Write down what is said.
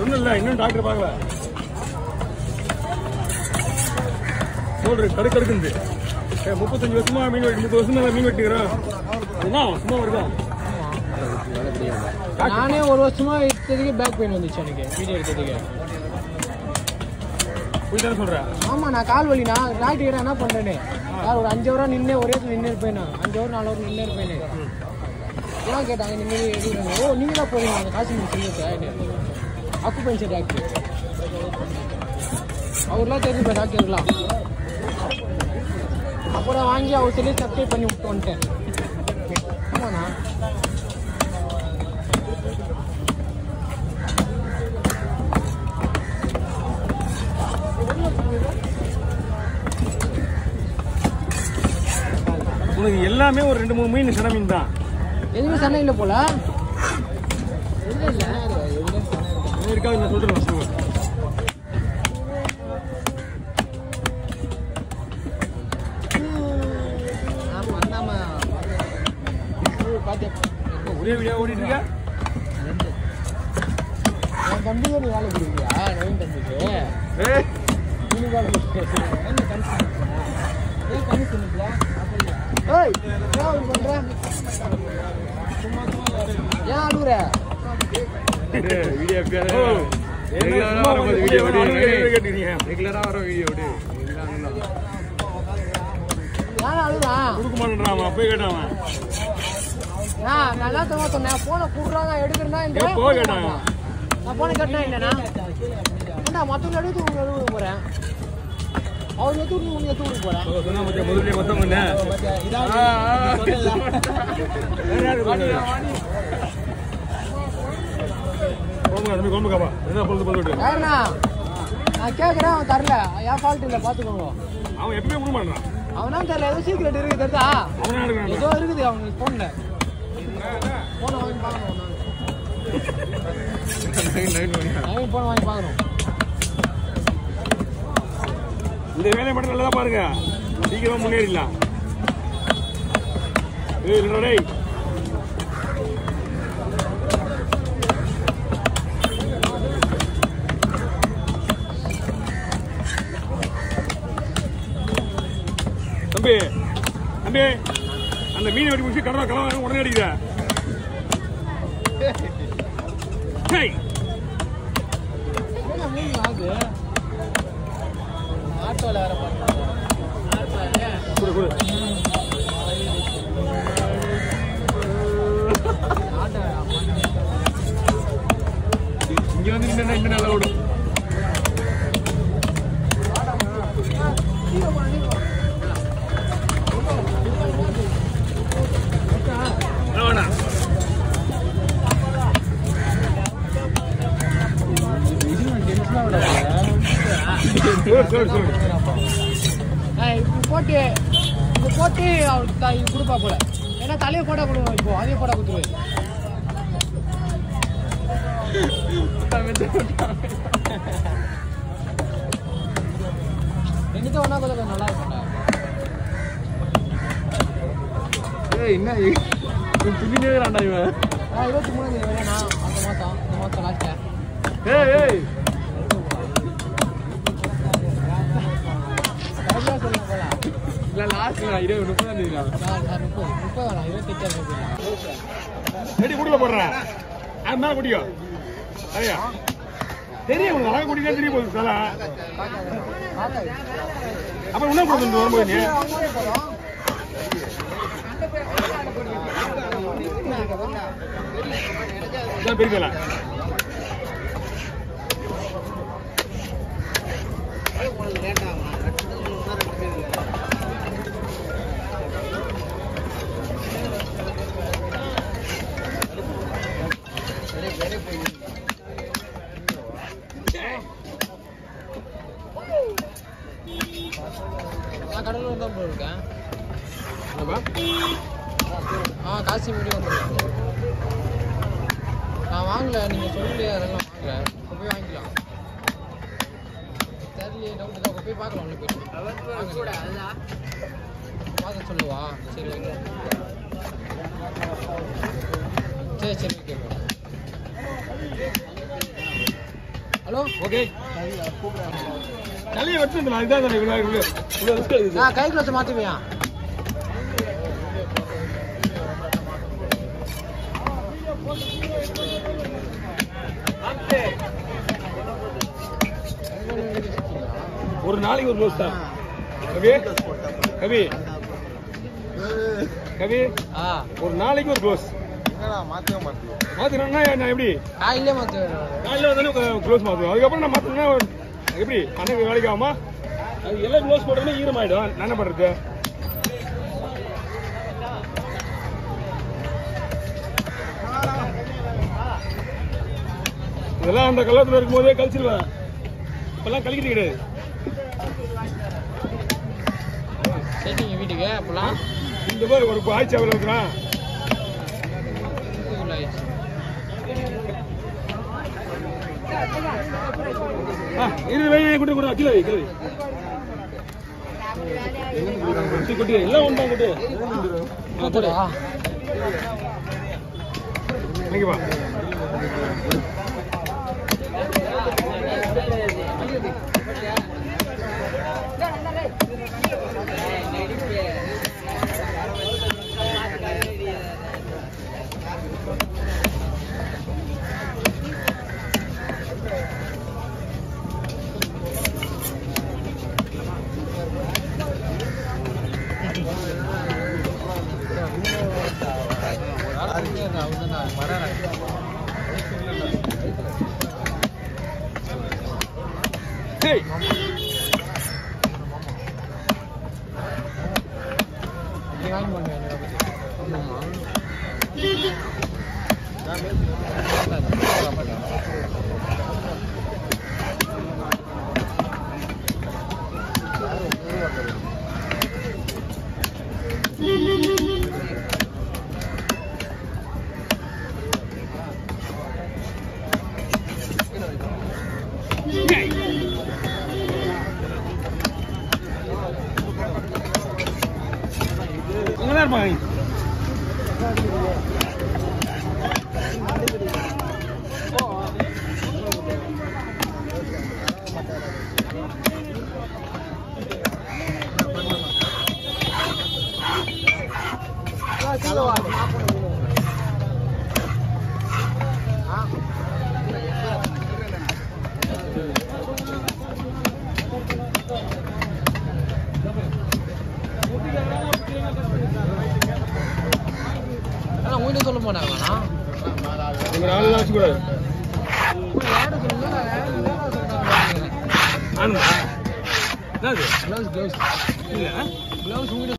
சொன்னல இன்னும் டாக்டர் பார்க்கல சொல்றேன் கடு கடுக்குது ஏய், முப்பத்தஞ்சு வருஷமா மீன் வெட்டி முப்பது வருஷமா மீன் வெட்டிக்கிறோம் என்ன சும்மா இருக்கா நானே ஒரு வருஷமா எடுத்ததுக்கு பேக் பெயின் வந்துச்சு எனக்கு வீடியோ எடுத்ததுக்கு போய் தானே சொல்றேன் ஆமா நான் கால் வலி நான் டாக்டர் கிட்ட என்ன பண்றேன்னு சார் ஒரு அஞ்சு ஹவரா நின்று ஒரே இடத்துல நின்று இருப்பேன் நான் அஞ்சு ஹவர் நாலு ஹவர் நின்று இருப்பேன் ஏன் கேட்டாங்க இந்த மாதிரி எடுக்கிறாங்க ஓ நீங்க தான் போறீங்க அந்த காசு நீங்கள் சொல்லிட்டு அக்குபென்சர் டாக்டர் அவர்லாம் தெரிஞ்சு டாக்டர்லாம் அப்புறம் வாங்கி அவர் சொல்லி சப்ஸ்கிரைப் பண்ணி விட்டு வந்துட்டேன் ஆமாண்ணா உனக்கு எல்லாமே ஒரு ரெண்டு மூணு மீன் சின மீன் தான் எதுவுமே சண்டை இல்லை போல இல்லை இல்லை இது இருக்காது நான் சொல்றேன் first. ஆமா ஆமா பார்த்தேன் ஒரே வீடியோ ஓடிட்டு இருக்கா என் தம்பிக்கு நீ வேலை கொடுக்குறியா நவீன் தம்பிக்கு ஏய் நீ வேலை கொடுக்குறியா என்ன கமிஷன் ஏன் கமிஷன் இல்லையா ஏய் ஏன் அப்படி பண்ற ஏன் அழுகுற வீடியோ பேர் ரெகுலரா வர வீடியோ கேட்டீங்க ரெகுலரா வர வீடியோ விடு ஏன் அழுகுறான் கொடுக்க மாட்டேன்றான் அப்பயே கேட்டான் நான் நல்லா தருவா சொன்னேன் போனை கூடுறாங்க எடுக்கிறேன்னா இந்த ஏன் போக கேட்டான் நான் போனை கேட்டேன் இல்லைண்ணா ஏண்டா மற்றவங்க எடுத்து உங்க எழுத போறேன் அவர் எடுத்து விட்டு உங்க எடுத்து விட்டு போறேன் சொன்னா மத்திய முதல்ல மொத்தம் பண்ண குழம்பு காப்பா என்ன பொழுது பொழுது யாருண்ணா நான் கேட்குறேன் அவன் தரல என் ஃபால்ட் இல்லை பார்த்துக்கோங்க அவன் எப்பயுமே கொடுக்க மாட்டான் அவனா தெரியல ஏதோ சீக்கிரம் இருக்குது தெரியுதா அவனா எடுக்கிறான் ஏதோ இருக்குது அவனுக்கு ஃபோனில் ஃபோனை வாங்கி பார்க்கணும் நவீன் ஃபோனை வாங்கி பார்க்கணும் இந்த வேலையை மட்டும் நல்லா பாருங்க சீக்கிரமா முன்னேறிடலாம் ஏய் இல்லடா டேய் தம்பி தம்பி அந்த மீன் வெட்டி முடிச்சு கடலை கலவை உடனே அடிக்கிற ஹேய் என்ன மீன் ஆகுது ஆட்டோவில் வேற பண்ணுறேன் கொடு கொடு ஆட்டோ இங்க வந்து நின்னா இன்னும் நல்லா ஓடும் வேணா சரி சரி சரி இப்போ போட்டு இப்போ போட்டு அவருக்கு த- இது கொடுப்பா போல ஏன்னா தலையை போட்டா கொடுவோம் இப்போ அதையும் போட்டா கொடுத்துருவேன் எங்கிட்ட ஒன்றா கொஞ்சம் நல்லா இருக்கும்டா ஏய் என்ன துணினே வேண்டாம் இவன் நான் இருபத்தி மூணாம் தேதி வரேன் நான் அந்த மாதம் இந்த மாதம் லாஸ்ட்டில் ஏய் ஏய் கரெக்டாக சொல்லுங்க போல இல்ல லாஸ்ட் நான் இருபது முப்பதாம் தேதி தான் நான் நான் முப்பது முப்பது வேணாம் இருபத்தெட்டாம் தேதி செடி குடில போடுறேன் அது மேல குடிக்கும் ஐயா தெரியும் உனக்கு அழகா குடிக்க தெரிய போகுது தலை அப்புறம் என்ன கொடுத்து வரும்போது நீ இதான் பெரிய தலை நான் கடலூர் தான் போயிருக்கேன் ஆ காசி மீடியம் வந்துருக்கேன் நான் வாங்கல நீங்கள் சொல்லி அதெல்லாம் வாங்கல இப்போ போய் வாங்கிக்கலாம் தெரியலையே டவுட் தான் போய் பார்க்கலாம் உள்ள போயிட்டு பார்க்க சொல்லுவா சரி ஓகே சரி சரி ஓகே ஹலோ ஓகே தலையை வெட்டு நான் இதான் தானே இவ்வளோ இவ்வளோ இவ்வளோ ரிஸ்க் எடுக்குது நான் கை கிளாஸ் மாற்றுவியா ஒரு நாளைக்கு ஒரு க்ளோஸ் தான் கவி கவி கவி ஆ ஒரு நாளைக்கு ஒரு க்ளோஸ் மாத்தினா நான் எப்படி காலையிலே மாற்றுவேன் காலையில் வந்தானே க்ளோஸ் மாற்றுவோம் அதுக்கப்புறம் நான் மாற்றினா எப்படி அண்ணனுக்கு வேலைக்கு ஆகுமா அது எல்லாம் க்ளோஸ் போட்டோன்னே ஈரமாயிடும் நான் என்ன பண்ணுறது இதெல்லாம் அந்த கல்லத்தில் இருக்கும்போதே கழிச்சிருவேன் இப்பெல்லாம் கழிக்கிறது கிடையாது சரிங்க வீட்டுக்கு அப்போலாம் இந்த மாதிரி ஒரு ஆய்ச்சி அவ்வளோ இருக்கிறான் ஆ, இரு வை குட்டி குட்டி கீழே வை கீழே வை. குட்டி குட்டி எல்லாம் ஒன்றா குட்டி ஆ, போடு. இங்க வா ஹேய் அங்கதான் இருப்பாங்க ஆனால் உங்கள்கிட்ட சொல்ல மாட்டாங்கண்ணா உங்க ஆள் வச்சுக்கூடாது ஆனுமா என்னது க்ளவுஸ் க்ளவுஸ் இல்லை க்ளவுஸ் உங்கள்கிட்ட